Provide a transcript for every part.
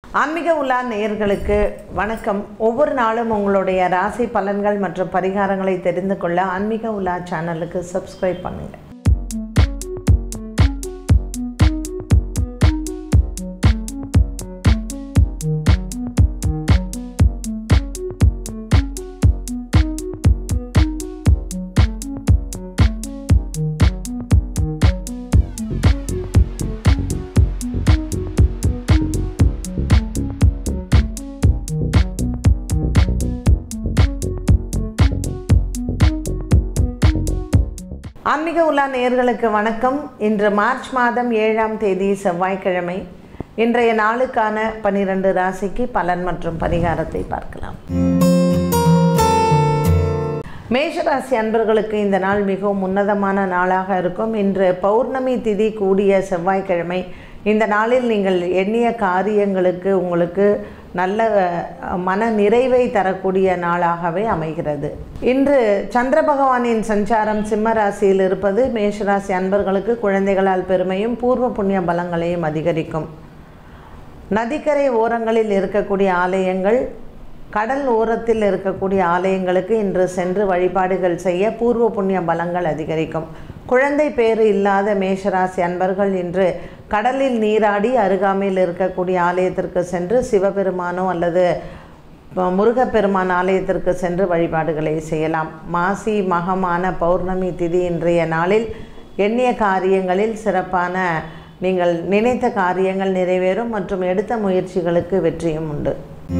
ஆன்மீக உலா நேயர்களுக்கு வணக்கம் ஒவ்வொரு நாளும் உங்களுடைய ராசி பலன்கள் மற்றும் பரிகாரங்களை தெரிந்து கொள்ள ஆன்மீக உலா சேனலுக்கு சப்ஸ்கிரைப் பண்ணுங்கள் ஆன்மீக உலா நேயர்களுக்கு வணக்கம் இன்று மார்ச் மாதம் ஏழாம் தேதி செவ்வாய்க்கிழமை இன்றைய நாளுக்கான பனிரெண்டு ராசிக்கு பலன் மற்றும் பரிகாரத்தை பார்க்கலாம் மேஷராசி அன்பர்களுக்கு இந்த நாள் மிகவும் உன்னதமான நாளாக இருக்கும் இன்று பௌர்ணமி திதி கூடிய செவ்வாய்க்கிழமை இந்த நாளில் நீங்கள் எண்ணிய காரியங்களுக்கு உங்களுக்கு நல்ல அஹ், மன நிறைவை தரக்கூடிய நாளாகவே அமைகிறது இன்று சந்திர பகவானின் சஞ்சாரம் சிம்ம ராசியில் இருப்பது மேஷராசி அன்பர்களுக்கு குழந்தைகளால் பெருமையும் பூர்வ புண்ணிய பலங்களையும் அதிகரிக்கும் நதிக்கரை ஓரங்களில் இருக்கக்கூடிய ஆலயங்கள் கடல் ஓரத்தில் இருக்கக்கூடிய ஆலயங்களுக்கு இன்று சென்று வழிபாடுகள் செய்ய பூர்வ புண்ணிய பலங்கள் அதிகரிக்கும் குழந்தை பேறு இல்லாத மேஷராசி அன்பர்கள் இன்று கடலில் நீராடி அருகாமையில் இருக்கக்கூடிய ஆலயத்திற்கு சென்று சிவபெருமானோ அல்லது முருகப்பெருமான் ஆலயத்திற்கு சென்று வழிபாடுகளை செய்யலாம் மாசி மகமான பௌர்ணமி திதி இன்றைய நாளில் எண்ணிய காரியங்களில் சிறப்பான நீங்கள் நினைத்த காரியங்கள் நிறைவேறும் மற்றும் எடுத்த முயற்சிகளுக்கு வெற்றியும் உண்டு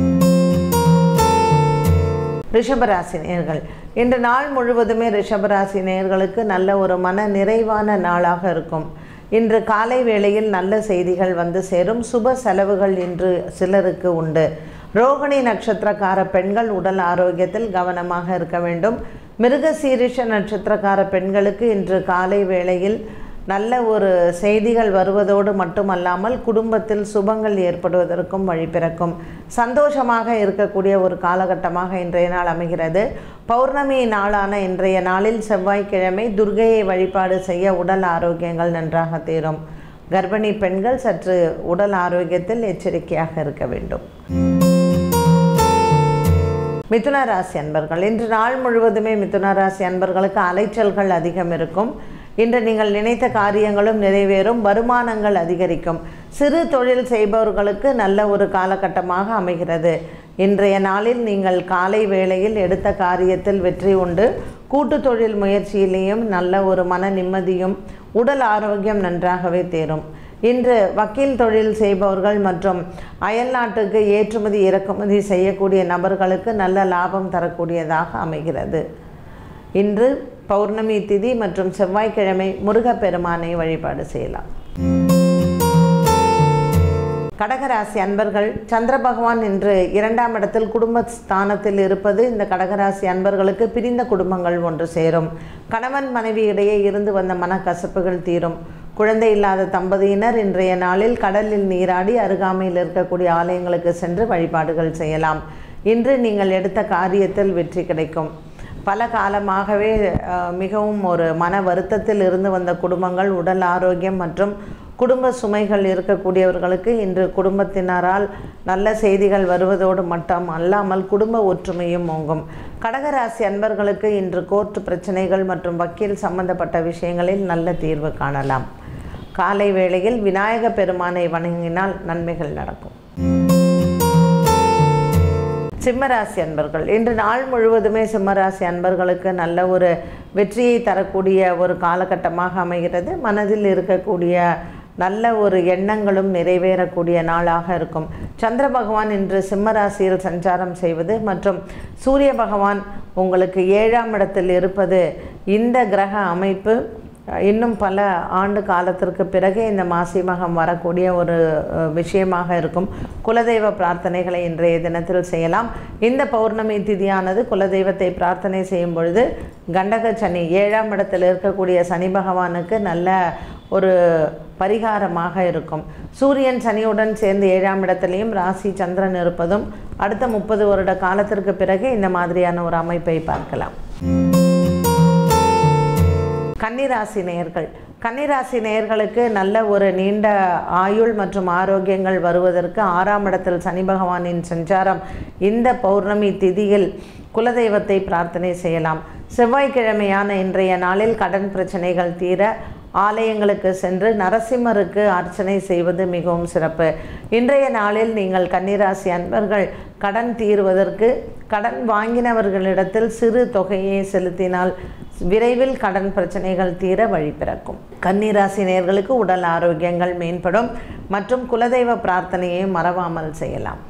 ரிஷபராசி நேயர்கள் இன்று நாள் முழுவதுமே ரிஷபராசி நேயர்களுக்கு நல்ல ஒரு மன நிறைவான நாளாக இருக்கும் இன்று காலை வேளையில் நல்ல செய்திகள் வந்து சேரும் சுப செலவுகள் இன்று சிலருக்கு உண்டு ரோகிணி நட்சத்திரக்கார பெண்கள் உடல் ஆரோக்கியத்தில் கவனமாக இருக்க வேண்டும் மிருகசீரிஷ நட்சத்திரக்கார பெண்களுக்கு இன்று காலை வேளையில் நல்ல ஒரு செய்திகள் வருவதோடு மட்டுமல்லாமல் குடும்பத்தில் சுபங்கள் ஏற்படுவதற்கும் வழி பிறக்கும் சந்தோஷமாக இருக்கக்கூடிய ஒரு காலகட்டமாக இன்றைய நாள் அமைகிறது பௌர்ணமி நாளான இன்றைய நாளில் செவ்வாய்க்கிழமை துர்கையை வழிபாடு செய்ய உடல் ஆரோக்கியங்கள் நன்றாக தீரும் கர்ப்பிணி பெண்கள் சற்று உடல் ஆரோக்கியத்தில் எச்சரிக்கையாக இருக்க வேண்டும் மிதுன ராசி அன்பர்கள் இன்று நாள் முழுவதுமே மிதுன ராசி அன்பர்களுக்கு அலைச்சல்கள் அதிகம் இருக்கும் இன்று நீங்கள் நினைத்த காரியங்களும் நிறைவேறும் வருமானங்கள் அதிகரிக்கும் சிறு தொழில் செய்பவர்களுக்கு நல்ல ஒரு காலகட்டமாக அமைகிறது இன்றைய நாளில் நீங்கள் காலை வேளையில் எடுத்த காரியத்தில் வெற்றி உண்டு கூட்டு தொழில் முயற்சியிலேயும் நல்ல ஒரு மன நிம்மதியும் உடல் ஆரோக்கியம் நன்றாகவே தேரும் இன்று வக்கீல் தொழில் செய்பவர்கள் மற்றும் அயல்நாட்டுக்கு ஏற்றுமதி இறக்குமதி செய்யக்கூடிய நபர்களுக்கு நல்ல லாபம் தரக்கூடியதாக அமைகிறது இன்று பௌர்ணமி திதி மற்றும் செவ்வாய்க்கிழமை முருகப்பெருமானை வழிபாடு செய்யலாம் கடகராசி அன்பர்கள் சந்திர பகவான் இன்று இரண்டாம் இடத்தில் குடும்ப ஸ்தானத்தில் இருப்பது இந்த கடகராசி அன்பர்களுக்கு பிரிந்த குடும்பங்கள் ஒன்று சேரும் கணவன் மனைவி இடையே இருந்து வந்த மனக்கசப்புகள் தீரும் குழந்தை இல்லாத தம்பதியினர் இன்றைய நாளில் கடலில் நீராடி அருகாமையில் இருக்கக்கூடிய ஆலயங்களுக்கு சென்று வழிபாடுகள் செய்யலாம் இன்று நீங்கள் எடுத்த காரியத்தில் வெற்றி கிடைக்கும் பல காலமாகவே அஹ், மிகவும் ஒரு மன வருத்தத்தில் இருந்து வந்த குடும்பங்கள் உடல் ஆரோக்கியம் மற்றும் குடும்ப சுமைகள் இருக்கக்கூடியவர்களுக்கு இன்று குடும்பத்தினரால் நல்ல செய்திகள் வருவதோடு மட்டும் அல்லாமல் குடும்ப ஒற்றுமையும் ஓங்கும் கடகராசி அன்பர்களுக்கு இன்று கோர்ட்டு பிரச்சனைகள் மற்றும் வக்கீல் சம்பந்தப்பட்ட விஷயங்களில் நல்ல தீர்வு காணலாம் காலை வேளையில் விநாயக பெருமானை வணங்கினால் நன்மைகள் நடக்கும் சிம்மராசி அன்பர்கள் இன்று நாள் முழுவதுமே சிம்மராசி அன்பர்களுக்கு நல்ல ஒரு வெற்றியை தரக்கூடிய ஒரு காலகட்டமாக அமைகிறது மனதில் இருக்கக்கூடிய நல்ல ஒரு எண்ணங்களும் நிறைவேறக்கூடிய நாளாக இருக்கும் சந்திர பகவான் இன்று சிம்மராசியில் சஞ்சாரம் செய்வது மற்றும் சூரிய பகவான் உங்களுக்கு ஏழாம் இடத்தில் இருப்பது இந்த கிரக அமைப்பு இன்னும் பல ஆண்டு காலத்திற்கு பிறகு இந்த மாசி மகம் வரக்கூடிய ஒரு அஹ், விஷயமாக இருக்கும் குலதெய்வ பிரார்த்தனைகளை இன்றைய தினத்தில் செய்யலாம் இந்த பௌர்ணமி திதியானது குலதெய்வத்தை பிரார்த்தனை செய்யும் பொழுது கண்டக சனி ஏழாம் இடத்தில் இருக்கக்கூடிய சனி பகவானுக்கு நல்ல ஒரு பரிகாரமாக இருக்கும் சூரியன் சனியுடன் சேர்ந்து ஏழாம் இடத்திலையும் ராசி சந்திரன் இருப்பதும் அடுத்த முப்பது வருட காலத்திற்கு பிறகு இந்த மாதிரியான ஒரு அமைப்பை பார்க்கலாம் கன்னிராசி நேயர்கள் கன்னிராசி நேயர்களுக்கு நல்ல ஒரு நீண்ட ஆயுள் மற்றும் ஆரோக்கியங்கள் வருவதற்கு ஆறாம் இடத்தில் சனி பகவானின் சஞ்சாரம் இந்த பௌர்ணமி திதியில் குலதெய்வத்தை பிரார்த்தனை செய்யலாம் செவ்வாய்க்கிழமையான இன்றைய நாளில் கடன் பிரச்சனைகள் தீர ஆலயங்களுக்கு சென்று நரசிம்மருக்கு அர்ச்சனை செய்வது மிகவும் சிறப்பு இன்றைய நாளில் நீங்கள் கன்னிராசி அன்பர்கள் கடன் தீர்வதற்கு கடன் வாங்கினவர்களிடத்தில் சிறு தொகையை செலுத்தினால் விரைவில் கடன் பிரச்சனைகள் தீர வழி பிறக்கும் கன்னிராசி நேயர்களுக்கு உடல் ஆரோக்கியங்கள் மேம்படும் மற்றும் குலதெய்வ பிரார்த்தனையை மறவாமல் செய்யலாம்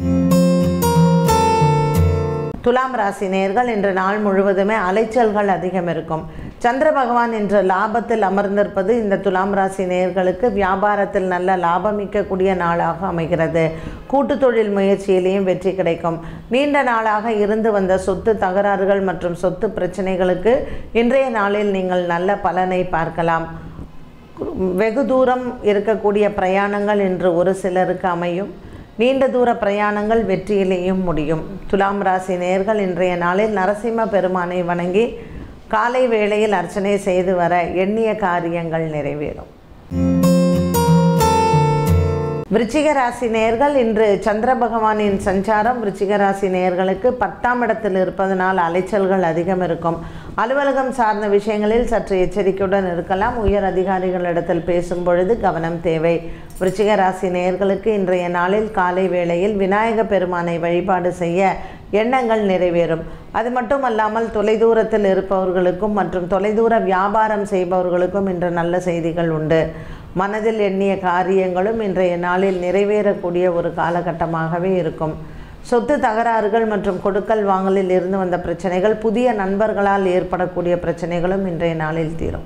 துலாம் ராசி நேர்கள் இன்று நாள் முழுவதுமே அலைச்சல்கள் அதிகம் இருக்கும் சந்திர பகவான் இன்று லாபத்தில் அமர்ந்திருப்பது இந்த துலாம் ராசி நேர்களுக்கு வியாபாரத்தில் நல்ல லாபமிக்கக்கூடிய நாளாக அமைகிறது கூட்டு தொழில் முயற்சியிலேயும் வெற்றி கிடைக்கும் நீண்ட நாளாக இருந்து வந்த சொத்து தகராறுகள் மற்றும் சொத்து பிரச்சனைகளுக்கு இன்றைய நாளில் நீங்கள் நல்ல பலனை பார்க்கலாம் வெகு தூரம் இருக்கக்கூடிய பிரயாணங்கள் இன்று ஒரு சிலருக்கு அமையும் நீண்ட தூர பிரயாணங்கள் வெற்றியிலேயும் முடியும் துலாம் ராசி நேர்கள் இன்றைய நாளில் நரசிம்ம பெருமானை வணங்கி காலை வேளையில் அர்ச்சனை செய்து வர எண்ணிய காரியங்கள் நிறைவேறும் விருச்சிக ராசி நேர்கள் இன்று சந்திர பகவானின் சஞ்சாரம் விருச்சிக ராசி நேர்களுக்கு பத்தாம் இடத்தில் இருப்பதனால் அலைச்சல்கள் அதிகம் இருக்கும் அலுவலகம் சார்ந்த விஷயங்களில் சற்று எச்சரிக்கையுடன் இருக்கலாம் உயர் அதிகாரிகளிடத்தில் பேசும் பொழுது கவனம் தேவை விருச்சிக ராசி நேர்களுக்கு இன்றைய நாளில் காலை வேளையில் விநாயக பெருமானை வழிபாடு செய்ய எண்ணங்கள் நிறைவேறும் அது மட்டுமல்லாமல் தொலைதூரத்தில் இருப்பவர்களுக்கும் மற்றும் தொலைதூர வியாபாரம் செய்பவர்களுக்கும் இன்று நல்ல செய்திகள் உண்டு மனதில் எண்ணிய காரியங்களும் இன்றைய நாளில் நிறைவேறக்கூடிய ஒரு காலகட்டமாகவே இருக்கும் சொத்து தகராறுகள் மற்றும் கொடுக்கல் வாங்கலில் இருந்து வந்த பிரச்சனைகள் புதிய நண்பர்களால் ஏற்படக்கூடிய பிரச்சனைகளும் இன்றைய நாளில் தீரும்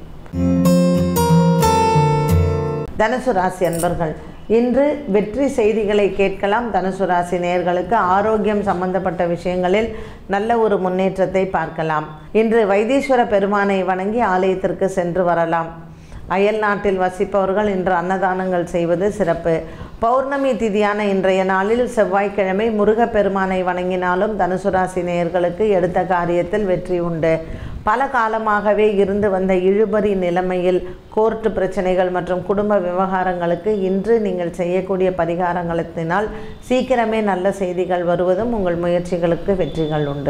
தனுசு ராசி அன்பர்கள் இன்று வெற்றி செய்திகளை கேட்கலாம் தனுசு ராசி நேயர்களுக்கு ஆரோக்கியம் சம்பந்தப்பட்ட விஷயங்களில் நல்ல ஒரு முன்னேற்றத்தை பார்க்கலாம் இன்று வைத்தீஸ்வர பெருமானை வணங்கி ஆலயத்திற்கு சென்று வரலாம் அயல் நாட்டில் வசிப்பவர்கள் இன்று அன்னதானங்கள் செய்வது சிறப்பு பௌர்ணமி திதியான இன்றைய நாளில் செவ்வாய்க்கிழமை முருகப்பெருமானை வணங்கினாலும் தனுசு ராசி நேயர்களுக்கு எடுத்த காரியத்தில் வெற்றி உண்டு பல காலமாகவே இருந்து வந்த இழுபறி நிலைமையில் கோர்ட்டு பிரச்சனைகள் மற்றும் குடும்ப விவகாரங்களுக்கு இன்று நீங்கள் செய்யக்கூடிய பரிகாரங்களத்தினால் சீக்கிரமே நல்ல செய்திகள் வருவதும் உங்கள் முயற்சிகளுக்கு வெற்றிகள் உண்டு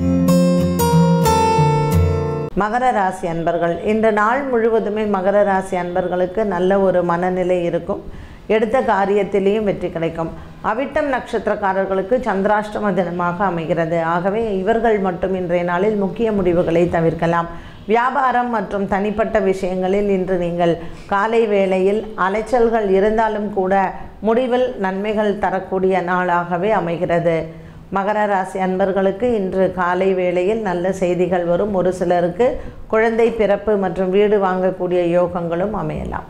மகர ராசி அன்பர்கள் இந்த நாள் முழுவதுமே மகர ராசி அன்பர்களுக்கு நல்ல ஒரு மனநிலை இருக்கும் எடுத்த காரியத்திலேயும் வெற்றி கிடைக்கும் அவிட்டம் நட்சத்திரக்காரர்களுக்கு சந்திராஷ்டம தினமாக அமைகிறது ஆகவே இவர்கள் மட்டும் இன்றைய நாளில் முக்கிய முடிவுகளை தவிர்க்கலாம் வியாபாரம் மற்றும் தனிப்பட்ட விஷயங்களில் இன்று நீங்கள் காலை வேளையில் அலைச்சல்கள் இருந்தாலும் கூட முடிவில் நன்மைகள் தரக்கூடிய நாளாகவே அமைகிறது மகர ராசி அன்பர்களுக்கு இன்று காலை வேளையில் நல்ல செய்திகள் வரும் ஒரு சிலருக்கு குழந்தை பிறப்பு மற்றும் வீடு வாங்கக்கூடிய யோகங்களும் அமையலாம்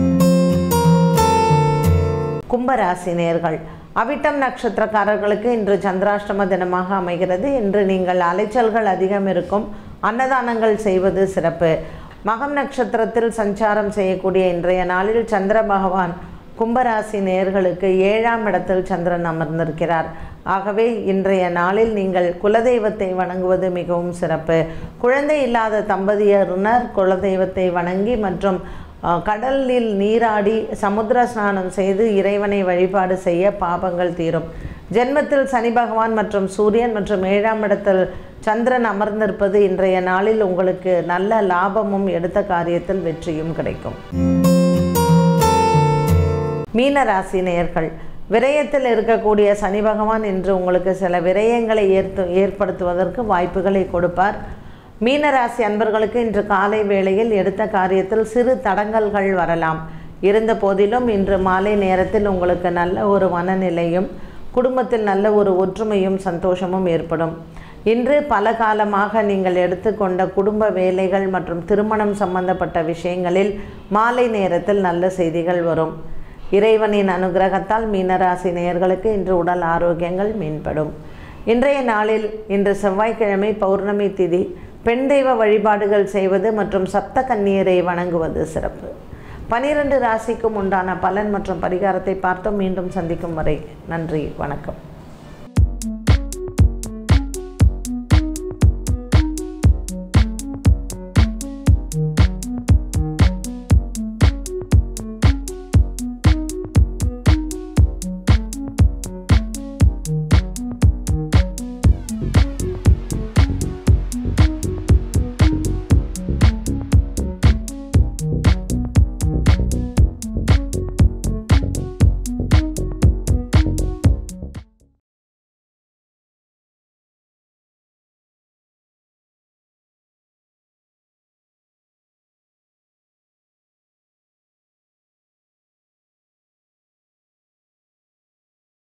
கும்பராசி நேர்கள் அவிட்டம் நட்சத்திரக்காரர்களுக்கு இன்று சந்திராஷ்டம தினமாக அமைகிறது இன்று நீங்கள் அலைச்சல்கள் அதிகம் இருக்கும் அன்னதானங்கள் செய்வது சிறப்பு மகம் நட்சத்திரத்தில் சஞ்சாரம் செய்யக்கூடிய இன்றைய நாளில் சந்திர பகவான் கும்பராசி நேர்களுக்கு ஏழாம் இடத்தில் சந்திரன் அமர்ந்திருக்கிறார் ஆகவே இன்றைய நாளில் நீங்கள் குலதெய்வத்தை வணங்குவது மிகவும் சிறப்பு குழந்தை இல்லாத தம்பதியருனர் குலதெய்வத்தை வணங்கி மற்றும் அஹ், கடலில் நீராடி சமுத்திர ஸ்நானம் செய்து இறைவனை வழிபாடு செய்ய பாபங்கள் தீரும் ஜென்மத்தில் சனி பகவான் மற்றும் சூரியன் மற்றும் ஏழாம் இடத்தில் சந்திரன் அமர்ந்திருப்பது இன்றைய நாளில் உங்களுக்கு நல்ல லாபமும் எடுத்த காரியத்தில் வெற்றியும் கிடைக்கும் மீன ராசி நேயர்கள் விரயத்தில் இருக்கக்கூடிய சனி பகவான் இன்று உங்களுக்கு சில விரயங்களை ஏற்று ஏற்படுத்துவதற்கு வாய்ப்புகளை கொடுப்பார் மீனராசி அன்பர்களுக்கு இன்று காலை வேளையில் எடுத்த காரியத்தில் சிறு தடங்கல்கள் வரலாம் இருந்த போதிலும் இன்று மாலை நேரத்தில் உங்களுக்கு நல்ல ஒரு மனநிலையும் குடும்பத்தில் நல்ல ஒரு ஒற்றுமையும் சந்தோஷமும் ஏற்படும் இன்று பல காலமாக நீங்கள் எடுத்துக்கொண்ட குடும்ப வேலைகள் மற்றும் திருமணம் சம்பந்தப்பட்ட விஷயங்களில் மாலை நேரத்தில் நல்ல செய்திகள் வரும் இறைவனின் அனுகிரகத்தால் மீனராசி நேயர்களுக்கு இன்று உடல் ஆரோக்கியங்கள் மேம்படும் இன்றைய நாளில் இன்று செவ்வாய்க்கிழமை பௌர்ணமி திதி பெண் தெய்வ வழிபாடுகள் செய்வது மற்றும் சப்த கன்னியரை வணங்குவது சிறப்பு பனிரெண்டு ராசிக்கும் உண்டான பலன் மற்றும் பரிகாரத்தை பார்த்தோம் மீண்டும் சந்திக்கும் வரை நன்றி வணக்கம்